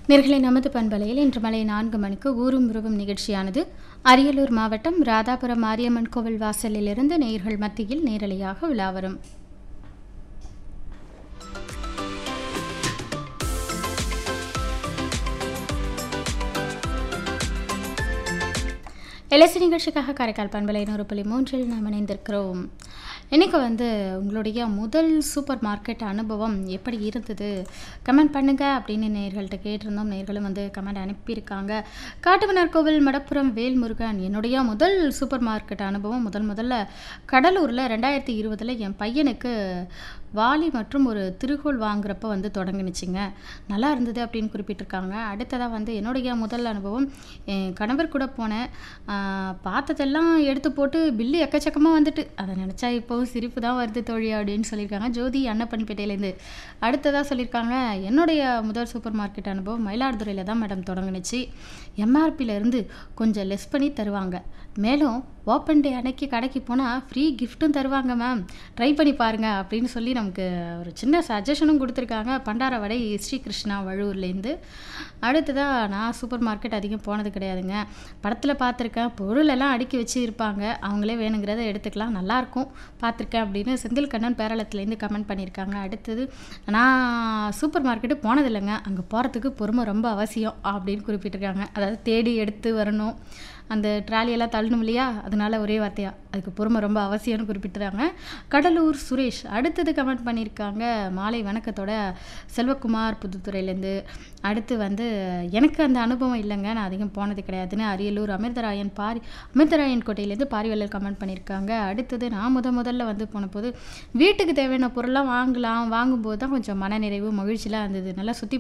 நேர்களை நமது பண்பலையில் இன்று மாலை நான்கு மணிக்கு ஊரும் உருவும் நிகழ்ச்சியானது அரியலூர் மாவட்டம் ராதாபுரம் மாரியம்மன் கோவில் வாசலிலிருந்து நேயர்கள் மத்தியில் நேரலையாக உலா வரும் எல்எஸ்சி நிகழ்ச்சிக்காக காரைக்கால் பண்பலை நூறு புள்ளி மூன்றில் நாம் இணைந்திருக்கிறோம் இன்றைக்கி வந்து உங்களுடைய முதல் சூப்பர் மார்க்கெட் அனுபவம் எப்படி இருந்தது கமெண்ட் பண்ணுங்க அப்படின்னு நேர்கள்ட்ட கேட்டிருந்தோம் நேர்களும் வந்து கமெண்ட் அனுப்பியிருக்காங்க காட்டுமன்னார் கோவில் மடப்புறம் வேல்முருகன் என்னுடைய முதல் சூப்பர் மார்க்கெட் அனுபவம் முதல் முதல்ல கடலூரில் ரெண்டாயிரத்தி இருபதில் என் பையனுக்கு வாளி மற்றும் ஒரு திருகோள் வாங்குறப்ப வந்து தொடங்குனுச்சுங்க நல்லா இருந்தது அப்படின்னு குறிப்பிட்டிருக்காங்க அடுத்ததாக வந்து என்னுடைய முதல் அனுபவம் என் கணவர் கூட போனேன் ஆஹ் பார்த்ததெல்லாம் எடுத்து போட்டு பில்லு எக்கச்சக்கமாக வந்துட்டு அதை நினச்சா இப்போவும் சிரிப்பு தான் வருது தோழி அப்படின்னு சொல்லியிருக்காங்க ஜோதி அன்னப்பன்பேட்டையிலேருந்து அடுத்ததாக சொல்லியிருக்காங்க என்னுடைய முதல் சூப்பர் மார்க்கெட் அனுபவம் மயிலாடுதுறையில் தான் மேடம் தொடங்குனுச்சு எம்ஆர்பியிலேருந்து கொஞ்சம் லெஸ் பண்ணி தருவாங்க மேலும் ஓப்பன் டே அன்னைக்கு கடைக்கு போனால் ஃப்ரீ கிஃப்ட்டும் தருவாங்க மேம் ட்ரை பண்ணி பாருங்க அப்படின்னு சொல்லி நமக்கு ஒரு சின்ன சஜஷனும் கொடுத்துருக்காங்க பண்டாரவடை ஸ்ரீ கிருஷ்ணா வழுவூர்லேருந்து அடுத்ததாக நான் சூப்பர் மார்க்கெட் அதிகம் போனது கிடையாதுங்க படத்தில் பார்த்துருக்கேன் பொருளெல்லாம் அடுக்கி வச்சு இருப்பாங்க அவங்களே வேணுங்கிறத எடுத்துக்கலாம் நல்லாயிருக்கும் பார்த்துருக்கேன் அப்படின்னு செந்தில் கண்ணன் பேரளத்துலேருந்து கமெண்ட் பண்ணியிருக்காங்க அடுத்தது நான் சூப்பர் மார்க்கெட்டு போனதில்லைங்க அங்கே போகிறதுக்கு பொறுமை ரொம்ப அவசியம் அப்படின்னு குறிப்பிட்டிருக்காங்க அதாவது தேடி எடுத்து வரணும் அந்த ட்ராலியெல்லாம் தள்ளணும் இல்லையா அதனால ஒரே வார்த்தையா அதுக்கு பொறுமை ரொம்ப அவசியம்னு குறிப்பிட்டுறாங்க கடலூர் சுரேஷ் அடுத்தது கமெண்ட் பண்ணியிருக்காங்க மாலை வணக்கத்தோட செல்வகுமார் புதுத்துறையிலேருந்து அடுத்து வந்து எனக்கு அந்த அனுபவம் இல்லைங்க நான் அதிகம் போனது கிடையாதுன்னு அரியலூர் அமிர்தராயன் பாரி அமிர்தராயன் கோட்டையிலேருந்து பாரிவல்லர் கமெண்ட் பண்ணியிருக்காங்க அடுத்தது நான் முத முதல்ல வந்து போனபோது வீட்டுக்கு தேவையான பொருள்லாம் வாங்கலாம் வாங்கும்போது தான் கொஞ்சம் மனநிறைவு மகிழ்ச்சிலாம் இருந்தது நல்லா சுற்றி